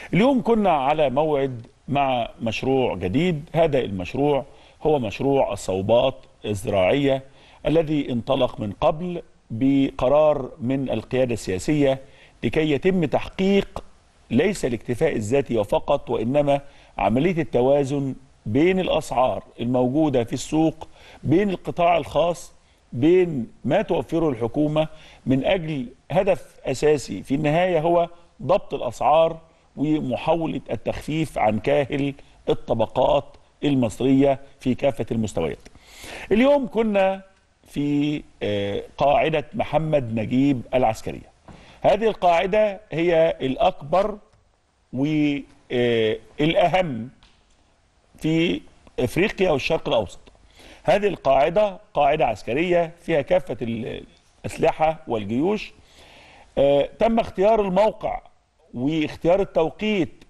اليوم كنا على موعد مع مشروع جديد هذا المشروع هو مشروع الصوبات الزراعية الذي انطلق من قبل بقرار من القيادة السياسية لكي يتم تحقيق ليس الاكتفاء الذاتي فقط وإنما عملية التوازن بين الأسعار الموجودة في السوق بين القطاع الخاص بين ما توفره الحكومة من أجل هدف أساسي في النهاية هو ضبط الأسعار ومحاولة التخفيف عن كاهل الطبقات المصرية في كافة المستويات اليوم كنا في آه، قاعدة محمد نجيب العسكرية هذه القاعدة هي الأكبر والأهم في افريقيا والشرق الاوسط. هذه القاعده قاعده عسكريه فيها كافه الاسلحه والجيوش. آه، تم اختيار الموقع واختيار التوقيت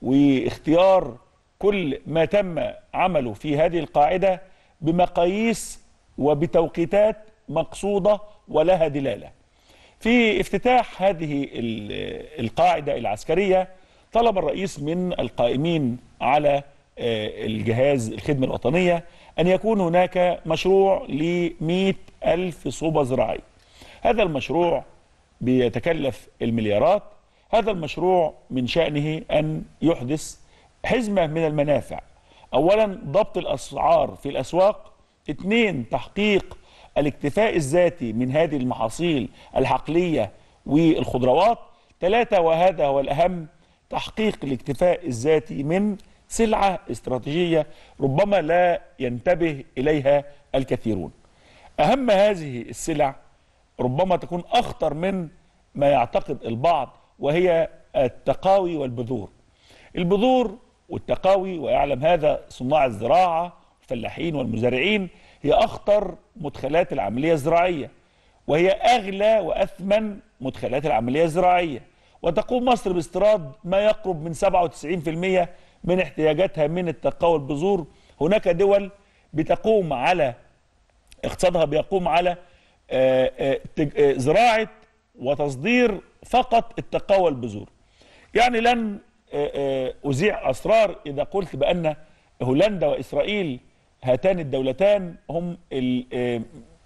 واختيار كل ما تم عمله في هذه القاعده بمقاييس وبتوقيتات مقصوده ولها دلاله. في افتتاح هذه ال- القاعده العسكريه طلب الرئيس من القائمين على آه، الجهاز الخدمة الوطنية أن يكون هناك مشروع ل ألف صوبة زراعية هذا المشروع بيتكلف المليارات هذا المشروع من شأنه أن يحدث حزمة من المنافع أولا ضبط الأسعار في الأسواق اثنين تحقيق الاكتفاء الذاتي من هذه المحاصيل الحقلية والخضروات ثلاثة وهذا هو الأهم تحقيق الاكتفاء الذاتي من سلعة استراتيجية ربما لا ينتبه إليها الكثيرون أهم هذه السلع ربما تكون أخطر من ما يعتقد البعض وهي التقاوي والبذور البذور والتقاوي ويعلم هذا صناع الزراعة الفلاحين والمزارعين هي أخطر مدخلات العملية الزراعية وهي أغلى وأثمن مدخلات العملية الزراعية وتقوم مصر باستيراد ما يقرب من 97% من احتياجاتها من التقاوى والبذور هناك دول بتقوم على اقتصادها بيقوم على آه، آه، تج- آه، زراعة وتصدير فقط التقاوى والبذور يعني لن آه، آه، أذيع أسرار إذا قلت بأن هولندا وإسرائيل هاتان الدولتان هم ال- آه،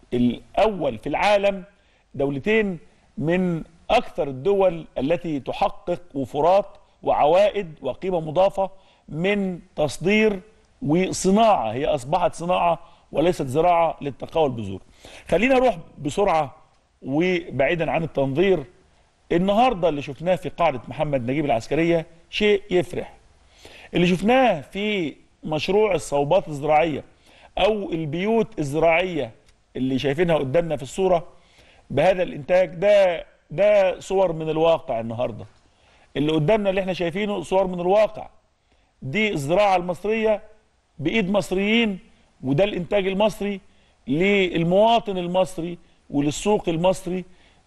الأول في العالم دولتين من أكثر الدول التي تحقق وفرات وعوائد وقيمة مضافة من تصدير وصناعة هي أصبحت صناعة وليست زراعة للتقاوى والبذور خلينا نروح بسرعة وبعيدا عن التنظير النهاردة اللي شفناه في قاعدة محمد نجيب العسكرية شيء يفرح اللي شفناه في مشروع الصوبات الزراعية أو البيوت الزراعية اللي شايفينها قدامنا في الصورة بهذا الإنتاج ده ده صور من الواقع النهارده اللي قدامنا اللي احنا شايفينه صور من الواقع دي الزراعة المصرية بإيد مصريين وده الإنتاج المصري للمواطن المصري وللسوق المصري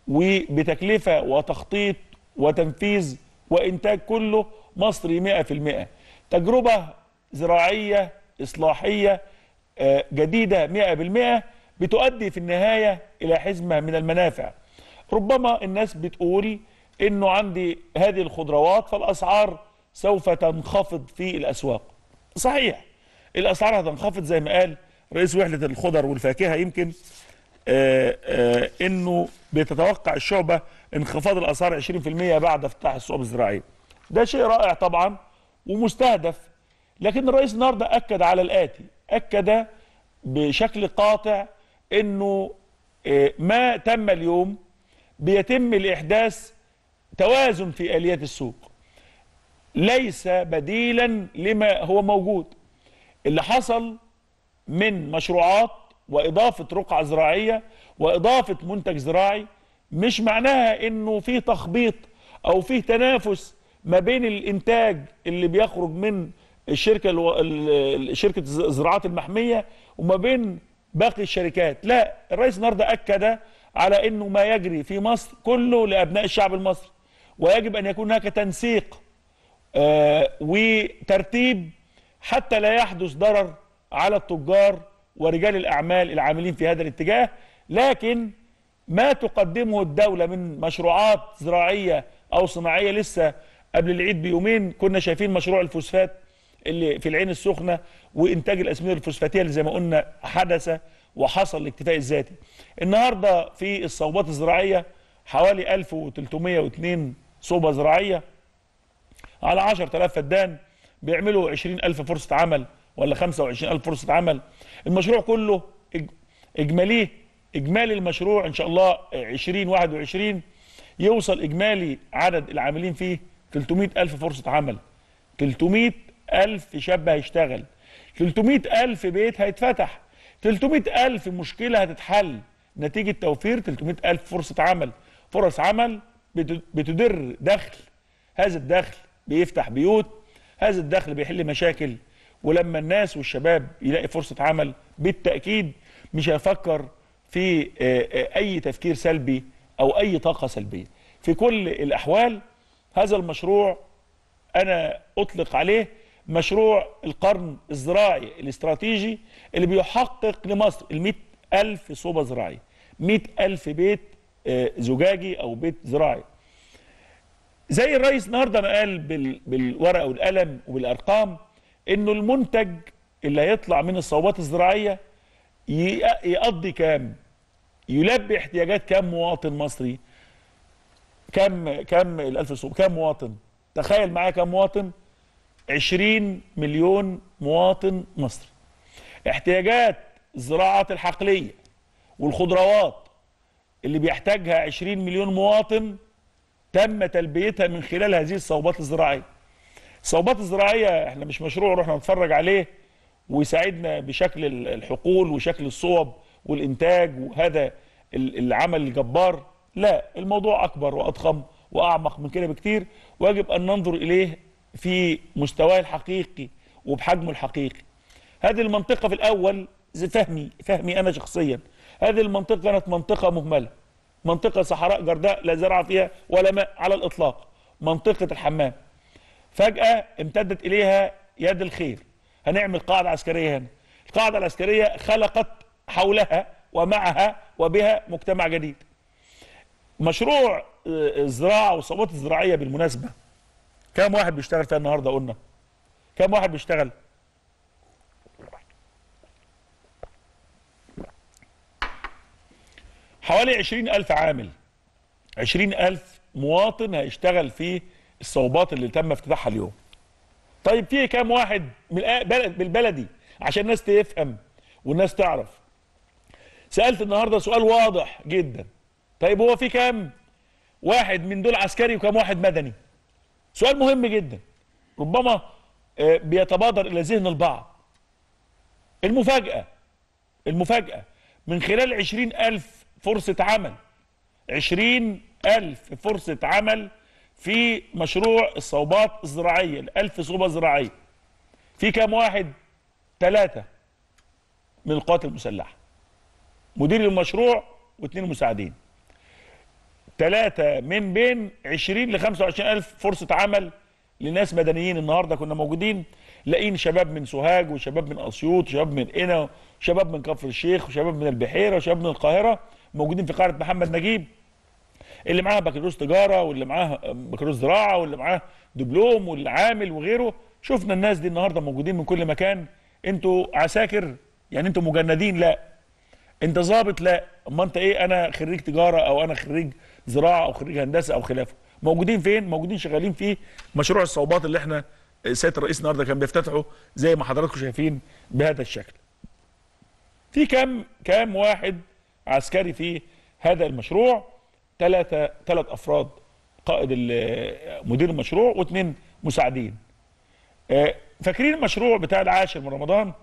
وبتكلفة وتخطيط وتنفيذ وإنتاج كله مصري مئة في المئة تجربة زراعية إصلاحية آه، جديدة مئة بالمئة بتؤدي في النهاية إلى حزمة من المنافع ربما الناس بتقول انه عندي هذه الخضروات فالاسعار سوف تنخفض في الاسواق صحيح الاسعار هتنخفض زي ما قال رئيس وحده الخضر والفاكهه يمكن آه آه انه بتتوقع الشعبه انخفاض الاسعار 20% بعد افتتاح السوق الزراعيه ده شيء رائع طبعا ومستهدف لكن الرئيس النهارده اكد على الاتي اكد بشكل قاطع انه آه ما تم اليوم بيتم الإحداث توازن في آليات السوق ليس بديلا لما هو موجود اللي حصل من مشروعات وإضافة رقعة زراعية وإضافة منتج زراعي مش معناها إنه في تخبيط أو في تنافس ما بين الإنتاج اللي بيخرج من الشركة الو... ال- شركة الزراعات المحمية وما بين باقي الشركات لا الرئيس النهارده أكد على انه ما يجري في مصر كله لابناء الشعب المصري ويجب ان يكون هناك تنسيق آه وترتيب حتى لا يحدث ضرر على التجار ورجال الاعمال العاملين في هذا الاتجاه لكن ما تقدمه الدوله من مشروعات زراعيه او صناعيه لسه قبل العيد بيومين كنا شايفين مشروع الفوسفات اللي في العين السخنه وانتاج الاسمده الفوسفاتيه اللي زي ما قلنا حدث وحصل الاكتفاء الذاتي. النهارده في الصوبات الزراعيه حوالي 1302 صوبه زراعيه على 10000 فدان بيعملوا 20000 فرصه عمل ولا 25000 فرصه عمل. المشروع كله إج- اجماليه اجمالي المشروع ان شاء الله 2021 يوصل اجمالي عدد العاملين فيه 300 الف فرصه عمل 300 الف شاب هيشتغل 300 الف بيت هيتفتح 300 الف مشكله هتتحل نتيجه توفير 300 الف فرصه عمل فرص عمل بت- بتدر دخل هذا الدخل بيفتح بيوت هذا الدخل بيحل مشاكل ولما الناس والشباب يلاقي فرصة عمل بالتأكيد مش هيفكر في آه، آه، أي تفكير سلبي أو أي طاقة سلبية في كل الأحوال هذا المشروع أنا أطلق عليه مشروع القرن الزراعي الاستراتيجي اللي بيحقق لمصر المئة ألف صوبة زراعية مئة ألف بيت آه، زجاجي أو بيت زراعي زي الرئيس النهارده ما قال بال... بالورقه والقلم وبالارقام انه المنتج اللي هيطلع من الصوبات الزراعيه ي... يقضي كام؟ يلبي احتياجات كام مواطن مصري؟ كم كم الالف صوب كام مواطن؟ تخيل معايا كام مواطن؟ 20 مليون مواطن مصري. احتياجات الزراعات الحقليه والخضروات اللي بيحتاجها 20 مليون مواطن تم تلبيتها من خلال هذه الصوبات الزراعيه. الصوبات الزراعيه احنا مش مشروع رحنا نتفرج عليه ويساعدنا بشكل ال- الحقول وشكل الصوب والانتاج وهذا ال- العمل الجبار لا الموضوع اكبر واضخم واعمق من كده بكتير ويجب ان ننظر اليه في مستواه الحقيقي وبحجمه الحقيقي. هذه المنطقه في الاول زي فهمي فهمي انا شخصيا هذه المنطقه كانت منطقه مهمله منطقه صحراء جرداء لا زرع فيها ولا ماء على الاطلاق منطقه الحمام فجاه امتدت اليها يد الخير هنعمل قاعده عسكريه هنا القاعده العسكريه خلقت حولها ومعها وبها مجتمع جديد مشروع آه، الزراعه والصوبات الزراعيه بالمناسبه كم واحد بيشتغل فيها النهارده قلنا كم واحد بيشتغل حوالي عشرين ألف عامل عشرين ألف مواطن هيشتغل في الصوبات اللي تم افتتاحها اليوم طيب في كام واحد من الآ- بلد بالبلدي عشان الناس تفهم والناس تعرف سألت النهارده سؤال واضح جدا طيب هو في كام واحد من دول عسكري وكام واحد مدني سؤال مهم جدا ربما آه، بيتبادر إلى ذهن البعض المفاجأة المفاجأة من خلال عشرين ألف فرصة عمل عشرين ألف فرصة عمل في مشروع الصوبات الزراعية الألف صوبة زراعية في كام واحد ثلاثة من القوات المسلحة مدير المشروع واثنين مساعدين ثلاثة من بين 20 ل 25 ألف فرصة عمل لناس مدنيين النهارده كنا موجودين لاقيين شباب من سوهاج وشباب من اسيوط وشباب من قنا وشباب من كفر الشيخ وشباب من البحيره وشباب من القاهره موجودين في قاعده محمد نجيب اللي معاه بكالوريوس تجاره واللي معاه بكالوريوس زراعه واللي معاه دبلوم واللي عامل وغيره شفنا الناس دي النهارده موجودين من كل مكان انتوا عساكر يعني انتوا مجندين لا انت ظابط لا اما انت ايه انا خريج تجاره او انا خريج زراعه او خريج هندسه او خلافه موجودين فين موجودين شغالين في مشروع الصوبات اللي احنا سياده الرئيس النهارده كان بيفتتحه زي ما حضراتكم شايفين بهذا الشكل في كام كام واحد عسكري في هذا المشروع ثلاثة ثلاث أفراد قائد ال- مدير المشروع واثنين مساعدين آه، فاكرين المشروع بتاع العاشر من رمضان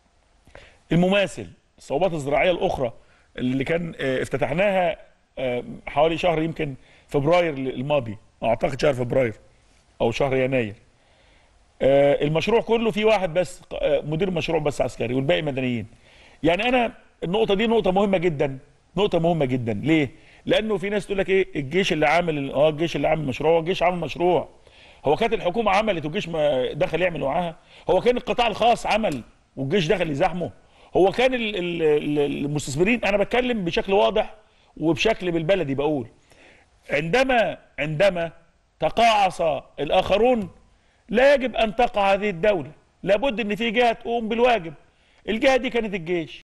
المماثل الصوبات الزراعية الأخرى اللي كان آه، افتتحناها آه، حوالي شهر يمكن فبراير الماضي أعتقد شهر فبراير أو شهر يناير آه، المشروع كله فيه واحد بس آه، مدير مشروع بس عسكري والباقي مدنيين يعني انا النقطه دي نقطه مهمه جدا نقطه مهمه جدا ليه لانه في ناس تقول لك ايه الجيش اللي عامل اه الجيش اللي عامل مشروع الجيش عامل مشروع هو كانت الحكومه عملت والجيش ما دخل يعمل معاها هو كان القطاع الخاص عمل والجيش دخل يزاحمه هو كان ال- ال- ال- المستثمرين انا بتكلم بشكل واضح وبشكل بالبلدي بقول عندما عندما تقاعس الاخرون لا يجب ان تقع هذه الدوله لابد ان في جهه تقوم بالواجب الجهه دي كانت الجيش